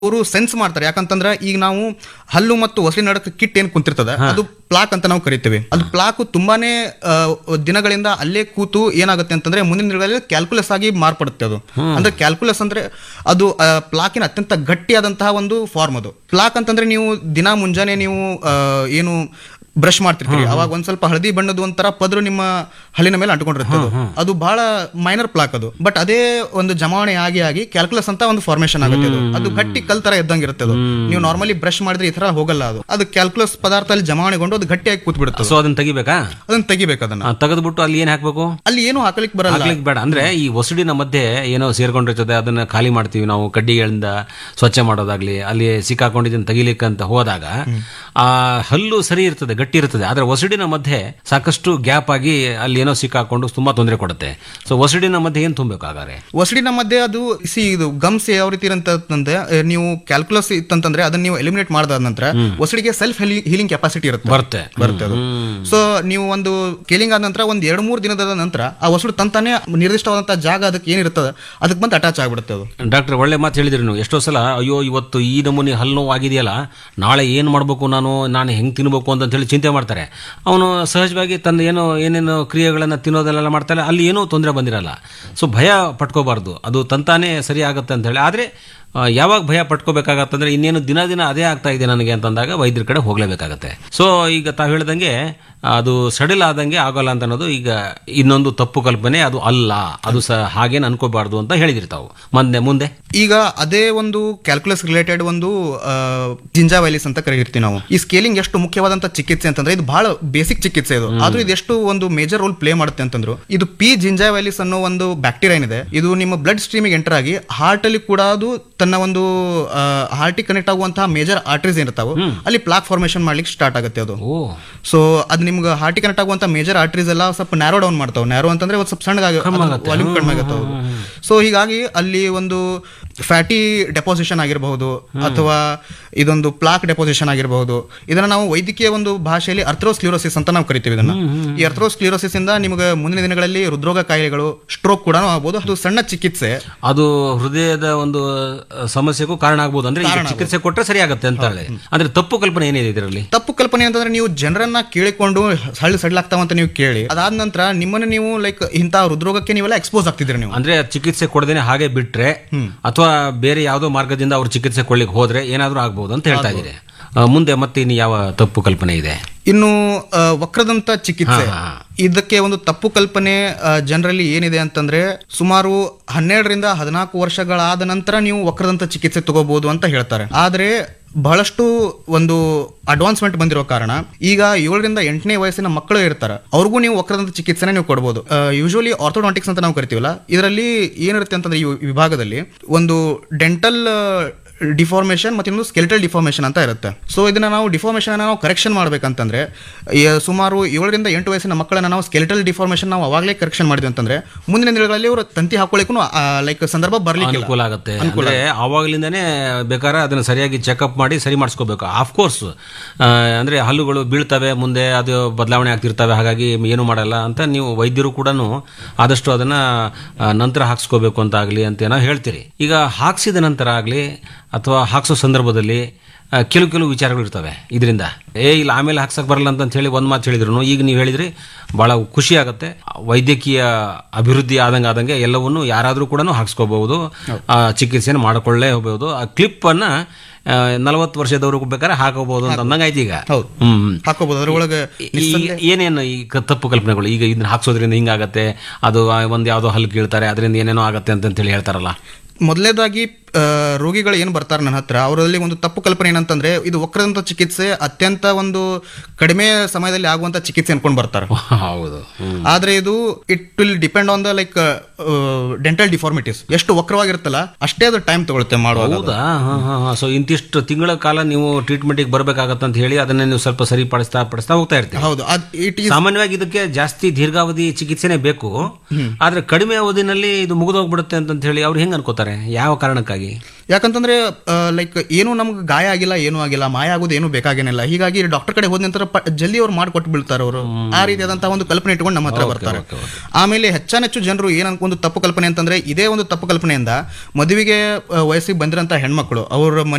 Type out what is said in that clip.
ಅವರು ಸೆನ್ಸ್ ಮಾಡ್ತಾರೆ ಯಾಕಂತಂದ್ರೆ ಈಗ ನಾವು ಹಲ್ಲು ಮತ್ತು ಹೊಸಲಿ ನಡಕ ಕಿಟ್ ಏನ್ ಕುಂತಿರ್ತದ ಅದು ಪ್ಲಾಕ್ ಅಂತ ನಾವು ಕರಿತೀವಿ ಅದು ಪ್ಲಾಕ್ ತುಂಬಾನೇ ಆ, ದಿನಗಳಿಂದ ಅಲ್ಲೇ ಕೂತು ಏನಾಗುತ್ತೆ ಅಂತಂದ್ರೆ ಮುಂದಿನ ದಿನಗಳಲ್ಲಿ ಕ್ಯಾಲ್ಕುಲಸ್ ಆಗಿ ಮಾರ್ಪಡುತ್ತೆ ಅದು ಅಂದ್ರೆ ಕ್ಯಾಲ್ಕುಲಸ್ ಅಂದ್ರೆ ಅದು ಪ್ಲಾಕಿನ ಅತ್ಯಂತ ಗಟ್ಟಿಯಾದಂತಹ ಒಂದು ಫಾರ್ಮ್ ಅದು ಪ್ಲಾಕ್ ಅಂತಂದ್ರೆ ನೀವು ದಿನ ಮುಂಜಾನೆ ನೀವು ಆ, ಏನು ಬ್ರಷ್ ಮಾಡ್ತಿರ್ತೀರಿ ಅವಾಗ ಒಂದ್ ಸ್ವಲ್ಪ ಹಳದಿ ಬಣ್ಣದ ಒಂಥರ ಪದರು ನಿಮ್ಮ ಹಲ್ಲಿನ ಮೇಲೆ ಅಂಟ್ಕೊಂಡಿರುತ್ತೆ ಅದು. ಅದು ಬಹಳ ಮೈನರ್ ಪ್ಲಾಕ್ ಅದು ಬಟ್ ಅದೇ ಒಂದು ಜಮಾವಣೆ ಆಗಿ ಆಗಿ ಕ್ಯಾಲ್ಕುಲಸ್ ಅಂತ ಒಂದು ಫಾರ್ಮೇಶನ್ ಆಗುತ್ತೆ ಅದು ಅದು ಗಟ್ಟಿ ಕಲ್ ತರ ಇದ್ದಂಗೆ ಇರುತ್ತೆ ಅದು ನೀವು ನಾರ್ಮಲಿ ಬ್ರಷ್ ಮಾಡಿದ್ರೆ ಈ ತರ ಹೋಗಲ್ಲ ಅದು ಅದು ಕ್ಯಾಲ್ಕುಲಸ್ ಪದಾರ್ಥ ಅಲ್ಲಿ ಜಮಾವಣೆಗೊಂಡು ಅದು ಗಟ್ಟಿಯಾಗಿ ಕೂತ್ಬಿಡುತ್ತೆ ಸೊ ಅದನ್ನ ತೆಗಿಬೇಕಾ ಅದನ್ನ ತೆಗಿಬೇಕು ಅದನ್ನ ತೆಗೆದ್ಬಿಟ್ಟು ಅಲ್ಲಿ ಏನ್ ಹಾಕ್ಬೇಕು ಅಲ್ಲಿ ಏನು ಹಾಕಲಿಕ್ಕೆ ಬರಲ್ಲ ಹಾಕ್ಲಿಕ್ಕೆ ಬೇಡ ಅಂದ್ರೆ ಈ ಒಸಡಿನ ಮಧ್ಯೆ ಏನೋ ಸೇರ್ಕೊಂಡಿರ್ತದೆ ಅದನ್ನ ಖಾಲಿ ಮಾಡ್ತೀವಿ ನಾವು ಕಡ್ಡಿಗಳಿಂದ ಸ್ವಚ್ಛ ಮಾಡೋದಾಗ್ಲಿ ಅಲ್ಲಿ ಸಿಕ್ಕಾಕೊಂಡಿದ್ದನ್ನು ತೆಗಿಲಿಕ್ಕೆ ಅಂತ ಹೋದಾಗ ಆ ಹಲ್ಲು ಸರಿ ಇರ್ತದೆ ಗಟ್ಟಿ ಇರ್ತದೆ ಆದ್ರೆ ಒಸಡಿನ ಮಧ್ಯೆ ಸಾಕಷ್ಟು ಗ್ಯಾಪ್ ಆಗಿ ಅಲ್ಲಿ ಏನೋ ಸಿಕ್ಕಾಕೊಂಡು ತುಂಬಾ ತೊಂದರೆ ಕೊಡುತ್ತೆ ಸೊ ಒಸಡಿನ ಮಧ್ಯೆ ಏನ್ ತುಂಬಬೇಕು ಹಾಗಾದ್ರೆ ಒಸಡಿನ ಮಧ್ಯೆ ಅದು ಸಿ ಇದು ಗಮ್ಸ್ ಯಾವ ರೀತಿ ಅಂತಂದ್ರೆ ಆ, ನೀವು ಕ್ಯಾಲ್ಕುಲಸ್ ಇತ್ತಂತಂದ್ರೆ ಅದನ್ನ ನೀವು ಎಲಿಮಿನೇಟ್ ಮಾಡಿದ ನಂತರ ಒಸಡಿಗೆ ಸೆಲ್ಫ್ ಹೀಲಿಂಗ್ ಕೆಪಾಸಿಟಿ ಇರುತ್ತೆ ಬರುತ್ತೆ ಬರುತ್ತೆ ಅದು ಸೊ ನೀವು ಒಂದು ಕೇಲಿಂಗ್ ಆದ ನಂತರ ಒಂದ್ ಎರಡು ಮೂರು ದಿನದ ನಂತರ ಆ ಹೊಸಡು ತಂತಾನೆ ನಿರ್ದಿಷ್ಟವಾದಂತಹ ಜಾಗ ಅದಕ್ಕೆ ಏನಿರ್ತದೆ ಅದಕ್ಕೆ ಬಂದು ಅಟ್ಯಾಚ್ ಆಗ್ಬಿಡುತ್ತೆ ಅದು ಡಾಕ್ಟರ್ ಒಳ್ಳೆ ಮಾತು ಹೇಳಿದ್ರಿ ನೀವು ಎಷ್ಟೋ ಸಲ ಅಯ್ಯೋ ಇವತ್ತು ಈ ನಮೂನಿ ಹಲ್ಲು ನೋವು ಆಗಿದೆಯಲ್ಲ ನಾಳೆ ಏನು ಮಾಡಬೇಕು ನಾನು ನಾನು ಹೆಂಗೆ ತಿನ್ಬೇಕು ಅಂತ ಹೇಳಿ ಚಿಂತೆ ಮಾಡ್ತಾರೆ ಅವನು ಸಹಜವಾಗಿ ತನ್ನ ಏನು ಏನೇನು ಕ್ರಿಯೆಗಳನ್ನು ತಿನ್ನೋದೆಲ್ಲ ಮಾಡ್ತಾರೆ ಅಲ್ಲಿ ಏನೂ ತೊಂದರೆ ಬಂದಿರಲ್ಲ ಸೊ ಭಯ ಪಟ್ಕೋಬಾರ್ದು ಅದು ತಂತಾನೇ ಸರಿ ಆಗುತ್ತೆ ಅಂತ ಹೇಳಿ ಆದರೆ ಆ, ಯಾವಾಗ ಭಯ ಪಟ್ಕೋಬೇಕಾಗತ್ತಂದ್ರೆ ಇನ್ನೇನು ದಿನ ದಿನ ಅದೇ ಆಗ್ತಾ ಇದೆ ನನಗೆ ಅಂತಂದಾಗ ವೈದ್ಯರ ಕಡೆ ಹೋಗಲೇಬೇಕಾಗತ್ತೆ ಸೊ ಈಗ ತಾವು ಹೇಳ್ದಂಗೆ ಅದು ಸಡಿಲ್ ಆದಂಗೆ ಆಗೋಲ್ಲ ಅಂತ ಅನ್ನೋದು ಈಗ ಇನ್ನೊಂದು ತಪ್ಪು ಕಲ್ಪನೆ ಅದು ಅಲ್ಲ ಅದು ಸಹ ಹಾಗೇನು ಅನ್ಕೋಬಾರ್ದು ಅಂತ ಹೇಳಿದಿರಿ ತಾವು ಮುಂದೆ ಮುಂದೆ ಈಗ ಅದೇ ಒಂದು ಕ್ಯಾಲ್ಕುಲಸ್ ರಿಲೇಟೆಡ್ ಒಂದು ಜಿಂಜಾವೈಲಿಸ್ ಅಂತ ಕರೀತೀವಿ ನಾವು ಈ ಸ್ಕೇಲಿಂಗ್ ಎಷ್ಟು ಮುಖ್ಯವಾದಂತ ಚಿಕಿತ್ಸೆ ಅಂತಂದ್ರೆ ಇದು ಬಹಳ ಬೇಸಿಕ್ ಚಿಕಿತ್ಸೆ ಇದು ಆದ್ರೂ ಇದು ಎಷ್ಟು ಒಂದು ಮೇಜರ್ ರೋಲ್ ಪ್ಲೇ ಮಾಡುತ್ತೆ ಅಂತಂದ್ರು ಇದು ಪಿ ಜಿಂಜಾವೈಲಿಸ್ ಅನ್ನೋ ಒಂದು ಬ್ಯಾಕ್ಟೀರಿಯಾ ಏನಿದೆ ಇದು ನಿಮ್ಮ ಬ್ಲಡ್ ಸ್ಟ್ರೀಮಿಗೆ ಎಂಟರ್ ಆಗಿ ಹಾರ್ಟ್ ಅಲ್ಲಿ ಕೂಡ ಅದು ತನ್ನ ಒಂದು ಹಾರ್ಟಿಗೆ ಕನೆಕ್ಟ್ ಆಗುವಂತಹ ಮೇಜರ್ ಆರ್ಟರೀಸ್ ಏನಿರ್ತಾವ ಅಲ್ಲಿ ಪ್ಲಾಕ್ ಫಾರ್ಮೇಶನ್ ಮಾಡ್ಲಿಕ್ಕೆ ಸ್ಟಾರ್ಟ್ ಆಗುತ್ತೆ ಅದು ಓ ಸೊ ಅದು ನಿಮ್ಗೆ ಹಾರ್ಟಿಗೆ ಕನೆಕ್ಟ್ ಆಗುವಂತ ಮೇಜರ್ ಆರ್ಟರೀಸ್ ಎಲ್ಲ ಸ್ವಲ್ಪ ನ್ಯಾರೋ ಡೌನ್ ಮಾಡ್ತಾವೆ ನ್ಯಾರೋ ಅಂತಂದ್ರೆ ಒಂದು ಸ್ವಲ್ಪ ಸಣ್ಣಗಾಗಿ ವಾಲ್ಯೂಮ್ ಕಡಿಮೆ ಆಗುತ್ತೆ ಸೊ ಹೀಗಾಗಿ ಅಲ್ಲಿ ಒಂದು ಫ್ಯಾಟಿ ಡೆಪೋಸಿಷನ್ ಆಗಿರಬಹುದು ಅಥವಾ ಇದೊಂದು ಪ್ಲಾಕ್ ಡೆಪೋಸಿಷನ್ ಆಗಿರಬಹುದು ಇದನ್ನ ನಾವು ವೈದ್ಯಕೀಯ ಒಂದು ಭಾಷೆಯಲ್ಲಿ ಅರ್ಥ್ರೋಸ್ಕ್ಲಿರೋಸಿಸ್ ಅಂತ ನಾವು ಕರಿತೀವಿ ಇದನ್ನ ಈ ಅರ್ಥ್ರೋಸ್ಕ್ಲಿರೋಸಿಸ್ ಇಂದ ನಿಮಗೆ ಮುಂದಿನ ದಿನಗಳಲ್ಲಿ ಹೃದ್ರೋಗ ಕಾಯಿಲೆಗಳು ಸ್ಟ್ರೋಕ್ ಕೂಡ ಆಗ್ಬೋದು ಅದು ಸಣ್ಣ ಚಿಕಿತ್ಸೆ ಅದು ಹೃದಯದ ಒಂದು ಅಹ್, ಸಮಸ್ಯೆಗೂ ಕಾರಣ ಆಗ್ಬೋದು ಅಂದ್ರೆ ಈಗ ಚಿಕಿತ್ಸೆ ಕೊಟ್ಟರೆ ಸರಿ ಆಗುತ್ತೆ ಅಂತ ಹೇಳಿ ಅಂದ್ರೆ ತಪ್ಪು ಕಲ್ಪನೆ ಏನಿದೆ ಇದರಲ್ಲಿ ತಪ್ಪು ಕಲ್ಪನೆ ಅಂತಂದ್ರೆ ನೀವು ಜನರನ್ನ ಕೇಳಿಕೊಂಡು ಹಳ್ಳಿ ಸಡ್ಲಾಗ್ತಾವಂತ ನೀವು ಕೇಳಿ ಅದಾದ ನಂತರ ನಿಮ್ಮನ್ನ ನೀವು ಲೈಕ್ ಇಂಥ ಹೃದ್ರೋಗಕ್ಕೆ ನೀವೆಲ್ಲ ಎಕ್ಸ್ಪೋಸ್ ಆಗ್ತಿದ್ರಿ ನೀವು ಅಂದ್ರೆ ಚಿಕಿತ್ಸೆ ಕೊಡದೇನೆ ಹಾಗೆ ಬಿಟ್ರೆ ಅಥವಾ ಬೇರೆ ಯಾವುದೋ ಮಾರ್ಗದಿಂದ ಅವ್ರು ಚಿಕಿತ್ಸೆ ಕೊಡ್ಲಿಕ್ಕೆ ಹೋದ್ರೆ ಏನಾದ್ರೂ ಆಗ್ಬೋದು ಅಂತ ಹೇಳ್ತಾ ಇದ್ದೀರಿ ಅಹ್, ಮುಂದೆ ಮತ್ತೆ ಇನ್ನು ಯಾವ ತಪ್ಪು ಕಲ್ಪನೆ ಇದೆ ಇನ್ನು ಆ, ವಕ್ರದಂತ ಚಿಕಿತ್ಸೆ ಹಾ, ಹಾ. ಇದಕ್ಕೆ ಒಂದು ತಪ್ಪು ಕಲ್ಪನೆ ಜನರಲಿ ಏನಿದೆ ಅಂತಂದ್ರೆ ಸುಮಾರು ಹನ್ನೆರಡರಿಂದ ಹದಿನಾಲ್ಕು ವರ್ಷಗಳಾದ ನಂತರ ನೀವು ವಕ್ರದಂತ ಚಿಕಿತ್ಸೆ ತಗೋಬಹುದು ಅಂತ ಹೇಳ್ತಾರೆ ಆದ್ರೆ ಬಹಳಷ್ಟು ಒಂದು ಅಡ್ವಾನ್ಸ್ಮೆಂಟ್ ಬಂದಿರೋ ಕಾರಣ ಈಗ ಏಳರಿಂದ ಎಂಟನೇ ವಯಸ್ಸಿನ ಮಕ್ಕಳು ಇರ್ತಾರೆ ಅವ್ರಿಗೂ ನೀವು ವಕ್ರದಂತ ಚಿಕಿತ್ಸೆನ ನೀವು ಕೊಡಬಹುದು ಯೂಶುವಲಿ ಆರ್ಥೋಡಾಂಟಿಕ್ಸ್ ಅಂತ ನಾವು ಕರಿತೀವಲ್ಲ ಇದರಲ್ಲಿ ಏನಿರುತ್ತೆ ಅಂತಂದ್ರೆ ಈ ವಿಭಾಗದಲ್ಲಿ ಒಂದು ಡೆಂಟಲ್ ಡಿಫಾರ್ಮೇಷನ್ ಮತ್ತು ಇನ್ನೊಂದು ಸ್ಕೆಲ್ಟಲ್ ಡಿಫಾರ್ಮೇಷನ್ ಅಂತ ಇರುತ್ತೆ ಸೊ ಇದನ್ನ ನಾವು ಡಿಫಾರ್ಮೇಷನ್ ನಾವು ಕರೆಕ್ಷನ್ ಮಾಡ್ಬೇಕಂತಂದ್ರೆ ಈ ಸುಮಾರು ಏಳರಿಂದ ಎಂಟು ವಯಸ್ಸಿನ ಮಕ್ಕಳನ್ನ ನಾವು ಸ್ಕೆಲ್ಟಲ್ ಡಿಫಾರ್ಮೇಷನ್ ನಾವು ಅವಾಗಲೇ ಕರೆಕ್ಷನ್ ಮಾಡಿದ್ವಿ ಅಂತಂದ್ರೆ ಮುಂದಿನ ದಿನಗಳಲ್ಲಿ ಅವರು ತಂತಿ ಹಾಕೊಳ್ಳಿಕ್ಕೂ ಲೈಕ್ ಸಂದರ್ಭ ಬರ್ಲಿಕ್ಕೆ ಅನುಕೂಲ ಆಗುತ್ತೆ ಅಂದ್ರೆ ಆವಾಗಲಿಂದಾನೇ ಬೇಕಾದ್ರೆ ಅದನ್ನ ಸರಿಯಾಗಿ ಚೆಕಪ್ ಮಾಡಿ ಸರಿ ಮಾಡಿಸ್ಕೋಬೇಕು ಆಫ್ ಕೋರ್ಸ್ ಅಂದ್ರೆ ಹಲ್ಲುಗಳು ಬೀಳ್ತವೆ ಮುಂದೆ ಅದು ಬದಲಾವಣೆ ಆಗ್ತಿರ್ತವೆ ಹಾಗಾಗಿ ಏನು ಮಾಡಲ್ಲ ಅಂತ ನೀವು ವೈದ್ಯರು ಕೂಡ ಆದಷ್ಟು ಅದನ್ನ ಆ, ನಂತರ ಹಾಕ್ಸ್ಕೋಬೇಕು ಅಂತ ಆಗಲಿ ಅಂತ ಏನೋ ಹೇಳ್ತೀರಿ ಈಗ ಹಾಕ್ಸಿದ ನಂತರ ಆಗಲಿ ಅಥವಾ ಹಾಕ್ಸೋ ಸಂದರ್ಭದಲ್ಲಿ ಆ, ಕೆಲವು ಕೆಲವು ವಿಚಾರಗಳು ಇರ್ತವೆ ಇದರಿಂದ ಏ ಇಲ್ಲ ಆಮೇಲೆ ಹಾಕ್ಸಕ್ ಬರಲ್ಲ ಅಂತ ಹೇಳಿ ಒಂದು ಮಾತು ಹೇಳಿದ್ರು ಈಗ ನೀವು ಹೇಳಿದ್ರಿ ಬಹಳ ಖುಷಿ ಆಗುತ್ತೆ ವೈದ್ಯಕೀಯ ಅಭಿವೃದ್ಧಿ ಆದಂಗೆ ಆದಂಗೆ ಎಲ್ಲವನ್ನು ಯಾರಾದರೂ ಕೂಡ ಹಾಕ್ಸ್ಕೋಬಹುದು ಆ ಚಿಕಿತ್ಸೆಯನ್ನು ಮಾಡಿಕೊಳ್ಳೇ ಹೋಗಬಹುದು ಆ ಕ್ಲಿಪ್ ಅನ್ನ ನಲವತ್ತು ವರ್ಷದವರು ಬೇಕಾದ್ರೆ ಹಾಕೋಬಹುದು ಅಂತ ಅಂದಂಗೆ ಆಯ್ತು ಈಗ ಹೌದು. ಹ್ಮ್ ಹಾಕೋಬಹುದು ಅದರೊಳಗೆ ಈ ಏನೇನು ಈ ಕ- ತಪ್ಪು ಕಲ್ಪನೆಗಳು ಈಗ ಇದನ್ನ ಹಾಕ್ಸೋದ್ರಿಂದ ಹಿಂಗಾಗತ್ತೆ ಅದು ಆ, ಒಂದ್ ಯಾವ್ದೋ ಹಲ್ಲು ಕೀಳ್ತಾರೆ ಅದರಿಂದ ಏನೇನೋ ಆಗತ್ತೆ ಅಂತ ಹೇಳಿ ಹೇಳ್ತಾರಲ್ಲ ಮೊದಲೇದಾಗಿ ರೋಗಿಗಳು ಏನು ಬರ್ತಾರೆ ನನ್ನ ಹತ್ರ ಅವರಲ್ಲಿ ಒಂದು ತಪ್ಪು ಕಲ್ಪನೆ ಏನಂತಂದ್ರೆ ಇದು ವಕ್ರದಂತ ಚಿಕಿತ್ಸೆ ಅತ್ಯಂತ ಒಂದು ಕಡಿಮೆ ಸಮಯದಲ್ಲಿ ಆಗುವಂತ ಚಿಕಿತ್ಸೆ ಅನ್ಕೊಂಡು ಬರ್ತಾರೆ ಹೌದು ಹ್ಮ್. ಆದ್ರೆ ಇದು it will depend on the like dental deformities ಎಷ್ಟು ವಕ್ರವಾಗಿರುತ್ತಲ್ಲ ಅಷ್ಟೇ ಅದು ಟೈಮ್ ತಗೊಳುತ್ತೆ ಮಾಡುವಾಗ ಹೌದಾ ಹಾ ಹಾ ಹಾ ಸೊ ಇಂತಿಷ್ಟು ತಿಂಗಳ ಕಾಲ ನೀವು ಟ್ರೀಟ್ಮೆಂಟಿಗೆ ಬರ್ಬೇಕಾಗತ್ತೆ ಅಂತ ಹೇಳಿ ಅದನ್ನ ನೀವು ಸ್ವಲ್ಪ ಸರಿಪಡಿಸ್ತಾ ಪಡಿಸ್ತಾ ಹೋಗ್ತಾ ಇರ್ತೀವಿ ಹೌದು ಅದ್ ಇಟ್ ಈಸ್ ಸಾಮಾನ್ಯವಾಗಿ ಇದಕ್ಕೆ ಜಾಸ್ತಿ ದೀರ್ಘಾವಧಿ ಚಿಕಿತ್ಸೆನೇ ಬೇಕು ಆದ್ರೆ ಕಡಿಮೆ ಅವಧಿನಲ್ಲಿ ಇದು ಮುಗಿದೋಗ್ಬಿಡುತ್ತೆ ಅಂತ ಹೇಳಿ ಅವ್ರು ಹೆಂಗ್ ಅನ್ಕೋತಾರೆ ಯಾವ ಕಾರಣಕ್ಕಾಗಿ ಯಾಕಾಗಿ ಯಾಕಂತಂದ್ರೆ ಲೈಕ್ ಏನು ನಮ್ಗೆ ಗಾಯ ಆಗಿಲ್ಲ ಏನೂ ಆಗಿಲ್ಲ ಮಾಯ ಆಗೋದು ಏನು ಬೇಕಾಗೇನಿಲ್ಲ ಹೀಗಾಗಿ ಡಾಕ್ಟರ್ ಕಡೆ ಹೋದ ನಂತರ ಪ- ಜಲ್ದಿ ಅವ್ರು ಮಾಡಿಕೊಟ್ಟು ಬೀಳ್ತಾರೆ ಅವರು ಆ ರೀತಿಯಾದಂತಹ ಒಂದು ಕಲ್ಪನೆ ಇಟ್ಕೊಂಡು ನಮ್ಮ ಹತ್ರ ಬರ್ತಾರೆ ಆಮೇಲೆ ಹೆಚ್ಚಾನೆಚ್ಚು ಜನರು ಏನ್ ಅನ್ಕೊಂಡು ತಪ್ಪು ಕಲ್ಪನೆ ಅಂತಂದ್ರೆ ಇದೇ ಒಂದು ತಪ್ಪು ಕಲ್ಪನೆಯಿಂದ ಮದುವೆಗೆ ಆ, ವಯಸ್ಸಿಗೆ ಬಂದಿರಂತ ಹೆಣ್ಮಕ್ಳು ಅವ್ರ